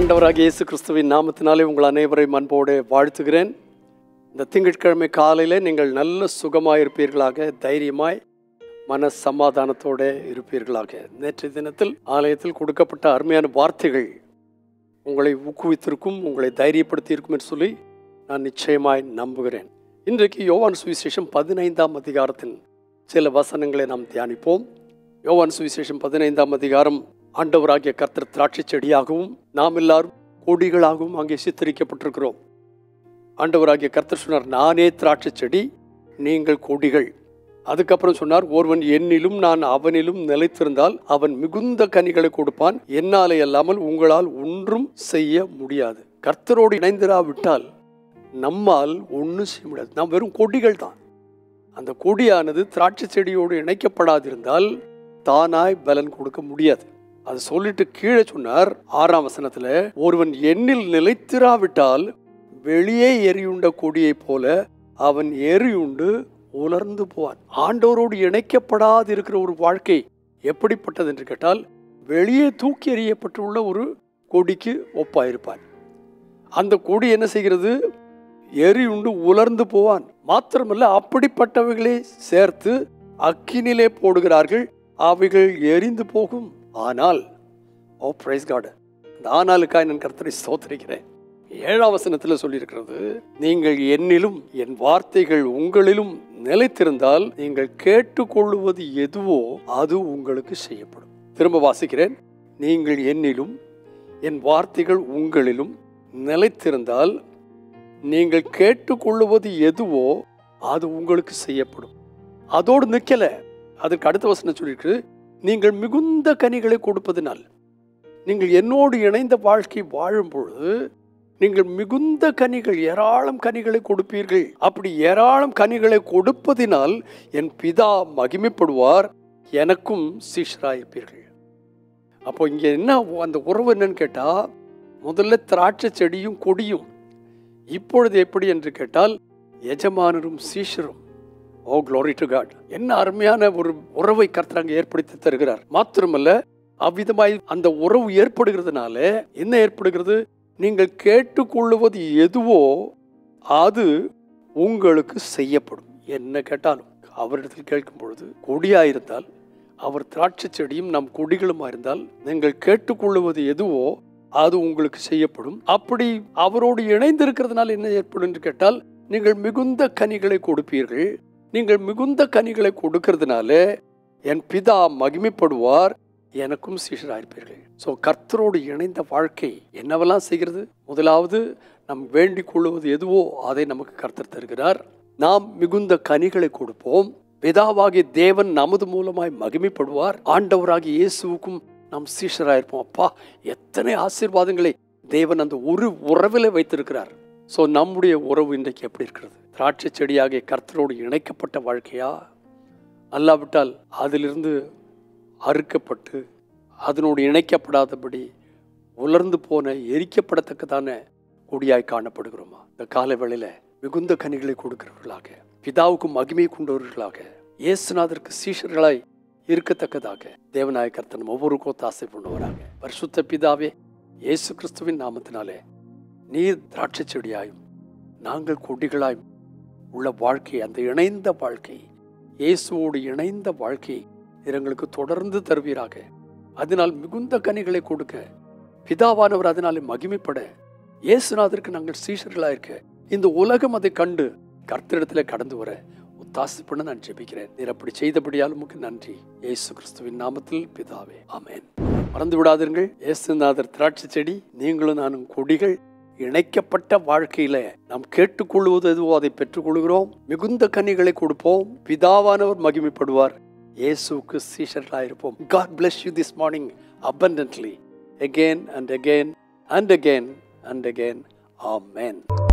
ஆண்டவராகிய இயேசு கிறிஸ்துவின் நாமத்தினாலே உங்கள் அனைவரையும் அன்போடு வாழ்த்துகிறேன் இந்த திங்கட்கிழமை காலையில் நீங்கள் நல்ல சுகமாக இருப்பீர்களாக தைரியமாய் மன சமாதானத்தோடு இருப்பீர்களாக நேற்றைய தினத்தில் ஆலயத்தில் கொடுக்கப்பட்ட அருமையான வார்த்தைகள் உங்களை ஊக்குவித்திருக்கும் உங்களை தைரியப்படுத்தியிருக்கும் என்று சொல்லி நான் நிச்சயமாய் நம்புகிறேன் இன்றைக்கு யோவான் சுவிசேஷம் பதினைந்தாம் அதிகாரத்தின் சில வசனங்களை நாம் தியானிப்போம் யோவான் சுவிசேஷம் பதினைந்தாம் அதிகாரம் ஆண்டவராகிய கர்த்தர் திராட்சை செடியாகவும் நாம் எல்லாரும் கொடிகளாகவும் அங்கே சித்தரிக்கப்பட்டிருக்கிறோம் ஆண்டவராகிய கர்த்தர் சொன்னார் நானே திராட்சை செடி நீங்கள் கொடிகள் அதுக்கப்புறம் சொன்னார் ஒருவன் என்னிலும் நான் அவனிலும் நிலைத்திருந்தால் அவன் மிகுந்த கனிகளை கொடுப்பான் என்னாலே அல்லாமல் உங்களால் ஒன்றும் செய்ய முடியாது கர்த்தரோடு இணைந்திராவிட்டால் நம்மால் ஒன்றும் செய்ய முடியாது நாம் வெறும் கொடிகள் தான் அந்த கொடியானது திராட்சை செடியோடு இணைக்கப்படாதிருந்தால் தானாய் பலன் கொடுக்க முடியாது அது சொல்லிட்டு கீழே சொன்னார் ஆறாம் வசனத்துல ஒருவன் எண்ணில் நிலைத்திராவிட்டால் வெளியே எரியுண்ட கொடியைப் போல அவன் எரியுண்டு உலர்ந்து போவான் ஆண்டவரோடு இணைக்கப்படாது இருக்கிற ஒரு வாழ்க்கை எப்படிப்பட்டது என்று கேட்டால் வெளியே தூக்கி எறியப்பட்டுள்ள ஒரு கொடிக்கு ஒப்பாயிருப்பான் அந்த கொடி என்ன செய்கிறது எரியுண்டு உலர்ந்து போவான் மாத்திரமல்ல அப்படிப்பட்டவைகளை சேர்த்து அக்கினிலே போடுகிறார்கள் அவைகள் எரிந்து போகும் ஆனால் ஓ பிரைஸ் காட் இந்த ஆனாலுக்காக நான் கர்த்தரை ஸ்தோத்திரிக்கிறேன் ஏழாம் வசனத்தில் சொல்லியிருக்கிறது நீங்கள் என்னிலும் என் வார்த்தைகள் உங்களிலும் நிலைத்திருந்தால் நீங்கள் கேட்டுக்கொள்வது எதுவோ அது உங்களுக்கு செய்யப்படும் திரும்ப வாசிக்கிறேன் நீங்கள் என்னிலும் என் வார்த்தைகள் உங்களிலும் நிலைத்திருந்தால் நீங்கள் கேட்டுக்கொள்ளுவது எதுவோ அது உங்களுக்கு செய்யப்படும் அதோடு நிற்கல அதற்கு அடுத்த வசனம் சொல்லியிருக்கு நீங்கள் மிகுந்த கனிகளை கொடுப்பதினால் நீங்கள் என்னோடு இணைந்த வாழ்க்கை வாழும் பொழுது நீங்கள் மிகுந்த கனிகள் ஏராளம் கனிகளை கொடுப்பீர்கள் அப்படி ஏராளம் கனிகளை கொடுப்பதினால் என் பிதா மகிமைப்படுவார் எனக்கும் சீஷராயிருப்பீர்கள் அப்போ இங்கே என்ன அந்த உறவு என்னன்னு கேட்டால் முதல்ல திராட்சை செடியும் கொடியும் இப்பொழுது எப்படி என்று கேட்டால் எஜமானரும் சீஷரும் ஓ க்ளோரி டு காட் என்ன அருமையான ஒரு உறவை கர்த்தர் ஏற்படுத்தி தருகிறார் மாத்திரமல்ல அவ்விதமாய் அந்த உறவு ஏற்படுகிறதுனால என்ன ஏற்படுகிறது நீங்கள் கேட்டுக்கொள்ளுவது எதுவோ அது உங்களுக்கு செய்யப்படும் என்ன கேட்டாலும் அவரிடத்தில் கேட்கும் பொழுது கொடியாயிருந்தால் அவர் திராட்சை செடியும் நம் கொடிகளுமா இருந்தால் நீங்கள் கேட்டுக்கொள்ளுவது எதுவோ அது உங்களுக்கு செய்யப்படும் அப்படி அவரோடு இணைந்திருக்கிறதுனால என்ன ஏற்படும் என்று கேட்டால் நீங்கள் மிகுந்த கனிகளை கொடுப்பீர்கள் நீங்கள் மிகுந்த கனிகளை கொடுக்கறதுனால என் பிதா மகிமைப்படுவார் எனக்கும் சீஷராயிருப்பீர்கள் ஸோ கர்த்தரோடு இணைந்த வாழ்க்கை என்னவெல்லாம் செய்கிறது முதலாவது நம் வேண்டிக் கொள்வது எதுவோ அதை நமக்கு கர்த்தர் தருகிறார் நாம் மிகுந்த கனிகளை கொடுப்போம் பிதாவாகிய தேவன் நமது மூலமாய் மகிமைப்படுவார் ஆண்டவராகிய இயேசுவுக்கும் நாம் சீஷராயிருப்போம் அப்பா எத்தனை ஆசீர்வாதங்களை தேவன் அந்த ஒரு உறவில் வைத்திருக்கிறார் ஸோ நம்முடைய உறவு இன்றைக்கு எப்படி இருக்கிறது திராட்சை செடியாகிய கர்த்தரோடு இணைக்கப்பட்ட வாழ்க்கையா அல்லாவிட்டால் அதிலிருந்து அறுக்கப்பட்டு அதனோடு இணைக்கப்படாதபடி உலர்ந்து போன எரிக்கப்படத்தக்கதான கொடியாய் காணப்படுகிறோமா இந்த கால வேளையில மிகுந்த கனிகளை கொடுக்கிறவர்களாக பிதாவுக்கு மகிமை கொண்டவர்களாக இயேசுநாதருக்கு சீஷர்களாய் இருக்கத்தக்கதாக தேவநாய கர்த்தன் ஒவ்வொரு கோத்தாசை பண்ணுவராங்க பரிசுத்த பிதாவே இயேசு கிறிஸ்துவின் நாமத்தினாலே நீர் திராட்சை செடியாயும் நாங்கள் கொடிகளாயும் உள்ள வாழ்க்கை அந்த இணைந்த வாழ்க்கை இயேசுவோடு இணைந்த வாழ்க்கை எங்களுக்கு தொடர்ந்து தருவீராக அதனால் மிகுந்த கனிகளை கொடுக்க பிதாவானவர் அதனாலே மகிமைப்பட இயேசுநாதருக்கு நாங்கள் சீஷர்களா இருக்க இந்த உலகம் அதை கண்டு கர்த்தரிடத்துல கடந்து வர ஒத்தாசு பண்ண நான் ஜெபிக்கிறேன் நீர் அப்படி செய்தபடியால் உமக்கு நன்றி இயேசு கிறிஸ்துவின் நாமத்தில் பிதாவே ஆமென் மறந்து விடாதீர்கள் இயேசுநாதர் திராட்சை செடி நீங்களும் நானும் கொடிகள் இணைக்கப்பட்ட வாழ்க்கையில நாம் கேட்டுக்கொள்வது எதுவோ அதை பெற்றுக்கொள்கிறோம் மிகுந்த கனிகளை கொடுப்போம் பிதாவானவர் மகிமைப்படுவார் இயேசுக்கு சீஷர்களாயிருப்போம் God bless you this morning abundantly again and again and again and again. Amen.